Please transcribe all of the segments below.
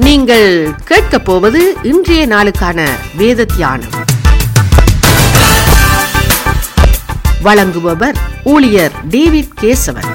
நீங்கள் கேட்கப் போவது இன்றைய நாளுக்கான வேத தியானம் வழங்குபவர் ஊழியர் டேவிட் கேசவன்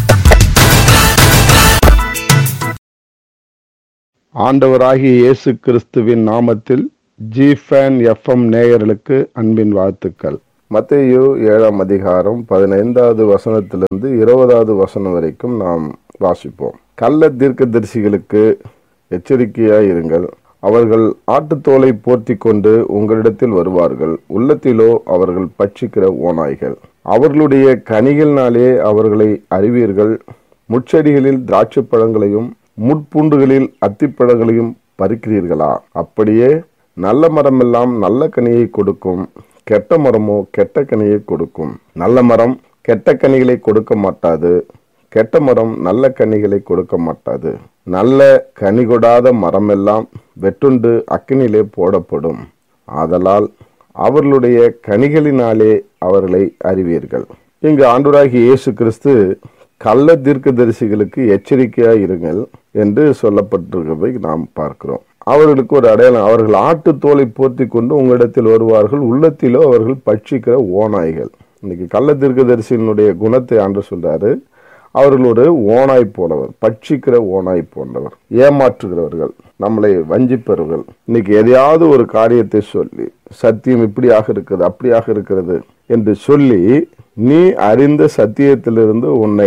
ஆண்டவராகிய இயேசு கிறிஸ்துவின் நாமத்தில் ஜி ஃபேன் எஃப்எம் நேயர்களுக்கு அன்பின் வாழ்த்துக்கள் மத்தேயு ஏழாம் அதிகாரம் பதினைந்தாவது வசனத்திலிருந்து இருபதாவது வசனம் வரைக்கும் நாம் வாசிப்போம் கள்ள தீர்க்கதரிசிகளுக்கு எச்சரிக்கையாய் இருங்கள் அவர்கள் ஆட்டுத்தோலை போர்த்தி கொண்டு உங்களிடத்தில் வருவார்கள் உள்ளத்திலோ அவர்கள் பட்சிக்கிற ஓநாய்கள் அவர்களுடைய கனிகளினாலே அவர்களை அறிவீர்கள் முட்செடிகளில் திராட்சை பழங்களையும் முட்பூண்டுகளில் அத்திப்பழங்களையும் பறிக்கிறீர்களா அப்படியே நல்ல மரமெல்லாம் நல்ல கனியை கொடுக்கும் கெட்ட மரமோ கெட்ட கனியை கொடுக்கும் நல்ல மரம் கெட்ட கனிகளை கொடுக்க மாட்டாது கெட்ட மரம் நல்ல கனிகளை கொடுக்க மாட்டாது நல்ல கனி கொடாத மரமெல்லாம் வெட்டுண்டு அக்கினிலே போடப்படும் ஆதலால் அவர்களுடைய கனிகளினாலே அவர்களை அறிவீர்கள் இங்கு ஆண்டுராகி இயேசு கிறிஸ்து கள்ள தீர்க்கதரிசிகளுக்கு எச்சரிக்கையாக இருங்கள் என்று சொல்லப்பட்டிருக்கிறதை நாம் பார்க்கிறோம் அவர்களுக்கு ஒரு அடையாளம் அவர்கள் ஆட்டு தோலை போர்த்தி கொண்டு உங்களிடத்தில் வருவார்கள் உள்ளத்திலோ அவர்கள் பட்சிக்கிற ஓநாய்கள் இன்னைக்கு கள்ள தீர்க்கதரிசியினுடைய குணத்தை ஆண்டு சொல்றாரு அவர்கள் ஒரு ஓனாய் போனவர் பட்சிக்கிற ஓனாய் போன்றவர் ஏமாற்றுகிறவர்கள் நம்மளை வஞ்சிப்பவர்கள் இன்னைக்கு எதையாவது ஒரு காரியத்தை சொல்லி சத்தியம் இப்படியாக இருக்கிறது அப்படியாக இருக்கிறது என்று சொல்லி நீ அறிந்த சத்தியத்திலிருந்து உன்னை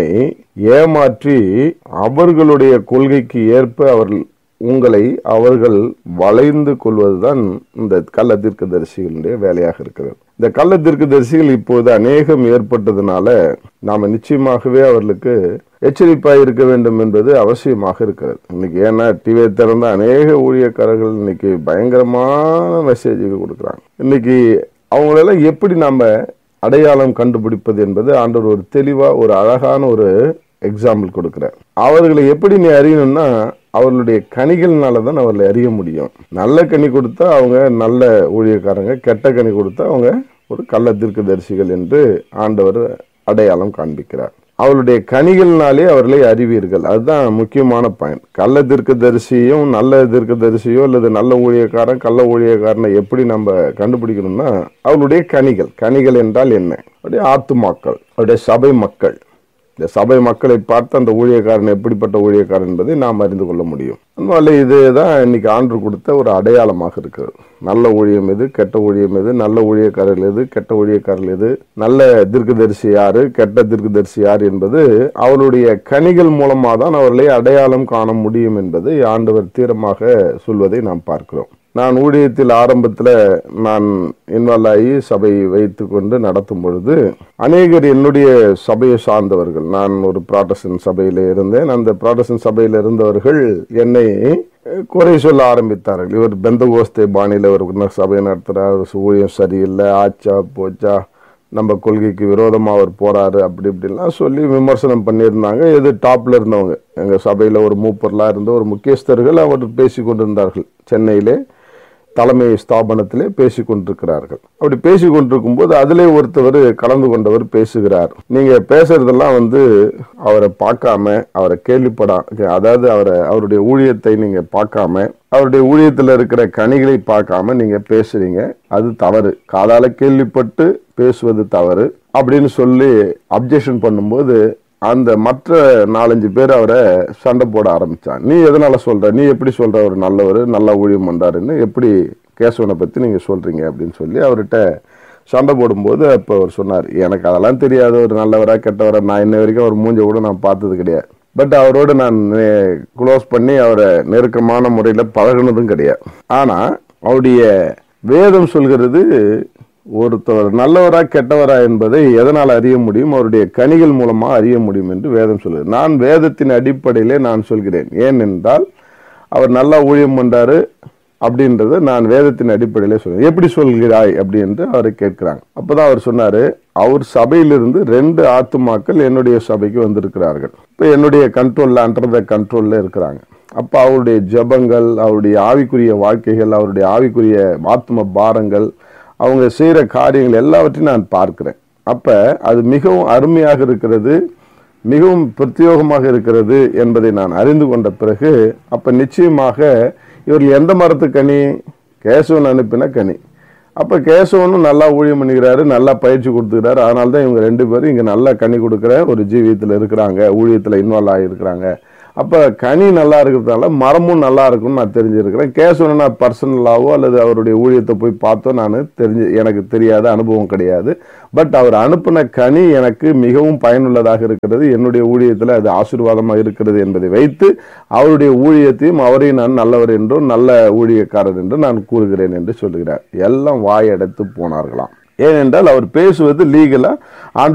ஏமாற்றி அவர்களுடைய கொள்கைக்கு ஏற்ப அவர்கள் உங்களை அவர்கள் வளைந்து கொள்வதுதான் இந்த கள்ள தீர்க்கதரிசிகளுடைய வேலையாக இருக்கிறது இந்த கள்ள தீர்க்கதரிசிகள் இப்போது அநேகம் ஏற்பட்டதுனால நாம நிச்சயமாகவே அவர்களுக்கு எச்சரிப்பாக இருக்க வேண்டும் என்பது அவசியமாக இருக்கிறது இன்னைக்கு ஏன்னா டிவியை திறந்த அநேக ஊழியக்காரர்கள் இன்னைக்கு பயங்கரமான மெசேஜுகள் கொடுக்குறாங்க இன்னைக்கு அவங்களெல்லாம் எப்படி நம்ம அடையாளம் கண்டுபிடிப்பது என்பது ஆண்டவர் ஒரு தெளிவா ஒரு அழகான ஒரு எக்ஸாம்பிள் கொடுக்கிறார் அவர்களை எப்படி நீ அறியணும்னா அவர்களுடைய கனிகள்னால தான் அவர்களை அறிய முடியும் நல்ல கனி கொடுத்தா அவங்க நல்ல ஊழியக்காரங்க கெட்ட கனி கொடுத்தா அவங்க ஒரு கள்ள தீர்க்கதரிசிகள் என்று ஆண்டவர் அடையாளம் காண்பிக்கிறார் அவருடைய கனிகள்னாலே அவர்களை அறிவீர்கள் அதுதான் முக்கியமான பயன் கள்ள தீர்க்கதரிசியும் நல்ல தீர்க்கதரிசியோ அல்லது நல்ல ஊழியக்காரன் கள்ள ஊழியக்காரனை எப்படி நம்ம கண்டுபிடிக்கணும்னா அவருடைய கனிகள் கனிகள் என்றால் என்ன அவருடைய ஆத்துமாக்கள் அவருடைய சபை மக்கள் இந்த சபை மக்களை பார்த்து அந்த ஊழியக்காரன் எப்படிப்பட்ட ஊழியக்காரன் என்பதை நாம் அறிந்து கொள்ள முடியும் அதனால இதுதான் இன்னைக்கு ஆண்டு கொடுத்த ஒரு அடையாளமாக இருக்கிறது நல்ல ஊழியம் எது கெட்ட ஊழியம் எது நல்ல ஊழியக்காரர்கள் எது கெட்ட ஊழியக்காரர்கள் எது நல்ல தீர்க்கதரிசி யாரு கெட்ட தீர்க்கதரிசி யார் என்பது அவருடைய கனிகள் மூலமாக தான் அவர்களை அடையாளம் காண முடியும் என்பதை ஆண்டவர் தீரமாக சொல்வதை நாம் பார்க்கிறோம் நான் ஊழியத்தில் ஆரம்பத்தில் நான் இன்வால்வ் ஆகி சபையை வைத்து கொண்டு நடத்தும் பொழுது அநேகர் என்னுடைய சபையை சார்ந்தவர்கள் நான் ஒரு ப்ராட்டஸ்டன் சபையில் இருந்தேன் அந்த ப்ராட்டஸ்டன் சபையில் இருந்தவர்கள் என்னை குறை சொல்ல ஆரம்பித்தார்கள் இவர் பெந்தகோஸ்தே பாணியில் ஒரு சபையை நடத்துகிறார் ஊழியம் சரியில்லை ஆச்சா போச்சா நம்ம கொள்கைக்கு விரோதமாக அவர் போறாரு அப்படி இப்படிலாம் சொல்லி விமர்சனம் பண்ணியிருந்தாங்க எது டாப்ல இருந்தவங்க எங்கள் சபையில் ஒரு மூப்பர்லாம் இருந்த ஒரு முக்கியஸ்தர்கள் அவர் பேசி கொண்டிருந்தார்கள் சென்னையிலே தலைமை ஸ்தாபனத்திலே பேசி கொண்டிருக்கிறார்கள் அப்படி பேசி கொண்டிருக்கும் போது அதிலே ஒருத்தவர் கலந்து கொண்டவர் பேசுகிறார் நீங்க பேசுறதெல்லாம் வந்து அவரை பார்க்காம அவரை கேள்விப்படா அதாவது அவரை அவருடைய ஊழியத்தை நீங்க பார்க்காம அவருடைய ஊழியத்தில் இருக்கிற கனிகளை பார்க்காம நீங்க பேசுறீங்க அது தவறு காதால கேள்விப்பட்டு பேசுவது தவறு அப்படின்னு சொல்லி அப்ஜெக்ஷன் பண்ணும்போது அந்த மற்ற நாலஞ்சு பேர் அவரை சண்டை போட ஆரம்பிச்சான் நீ எதனால சொல்ற நீ எப்படி சொல்ற ஒரு நல்லவர் நல்லா ஊழியம் பண்றாருன்னு எப்படி கேசவனை பத்தி நீங்க சொல்றீங்க அப்படின்னு சொல்லி அவர்கிட்ட சண்டை போடும்போது அப்போ அவர் சொன்னார் எனக்கு அதெல்லாம் தெரியாது ஒரு நல்லவரா கெட்டவரா நான் இன்ன வரைக்கும் அவர் மூஞ்ச கூட நான் பார்த்தது கிடையாது பட் அவரோட நான் க்ளோஸ் பண்ணி அவரை நெருக்கமான முறையில் பழகுனதும் கிடையாது ஆனால் அவருடைய வேதம் சொல்கிறது ஒருத்தவர் நல்லவரா கெட்டவரா என்பதை எதனால் அறிய முடியும் அவருடைய கனிகள் மூலமா அறிய முடியும் என்று வேதம் சொல்லுது நான் வேதத்தின் அடிப்படையிலே நான் சொல்கிறேன் ஏனென்றால் அவர் நல்லா ஊழியம் பண்றாரு அப்படின்றத நான் வேதத்தின் அடிப்படையிலே சொல்றேன் எப்படி சொல்கிறாய் அப்படி என்று அவரை கேட்கிறாங்க அப்பதான் அவர் சொன்னாரு அவர் சபையிலிருந்து ரெண்டு ஆத்துமாக்கள் என்னுடைய சபைக்கு வந்திருக்கிறார்கள் இப்போ என்னுடைய கண்ட்ரோல்ல அண்டர் த கண்ட்ரோல்ல இருக்கிறாங்க அப்ப அவருடைய ஜபங்கள் அவருடைய ஆவிக்குரிய வாழ்க்கைகள் அவருடைய ஆவிக்குரிய ஆத்ம பாரங்கள் அவங்க செய்கிற காரியங்கள் எல்லாவற்றையும் நான் பார்க்கிறேன் அப்ப அது மிகவும் அருமையாக இருக்கிறது மிகவும் பிரத்யோகமாக இருக்கிறது என்பதை நான் அறிந்து கொண்ட பிறகு அப்ப நிச்சயமாக இவர்கள் எந்த மரத்து கனி கேசவன் அனுப்பின கனி அப்ப கேசவனும் நல்லா ஊழியம் பண்ணிக்கிறாரு நல்லா பயிற்சி கொடுத்துக்கிறாரு அதனால தான் இவங்க ரெண்டு பேரும் இங்க நல்லா கனி கொடுக்குற ஒரு ஜீவியத்தில் இருக்கிறாங்க ஊழியத்தில் இன்வால்வ் ஆகியிருக்கிறாங்க அப்ப கனி நல்லா இருக்கிறதுனால மரமும் நல்லா இருக்கும்னு நான் தெரிஞ்சிருக்கிறேன் கேசவனை நான் பர்சனலாவோ அல்லது அவருடைய ஊழியத்தை போய் பார்த்தோ நான் தெரிஞ்சு எனக்கு தெரியாத அனுபவம் கிடையாது பட் அவர் அனுப்பின கனி எனக்கு மிகவும் பயனுள்ளதாக இருக்கிறது என்னுடைய ஊழியத்தில் அது ஆசீர்வாதமாக இருக்கிறது என்பதை வைத்து அவருடைய ஊழியத்தையும் அவரையும் நான் நல்லவர் என்றும் நல்ல ஊழியக்காரர் என்று நான் கூறுகிறேன் என்று சொல்லுகிறார் எல்லாம் வாயடைத்து போனார்களாம் ஏனென்றால் அவர் பேசுவது லீகலா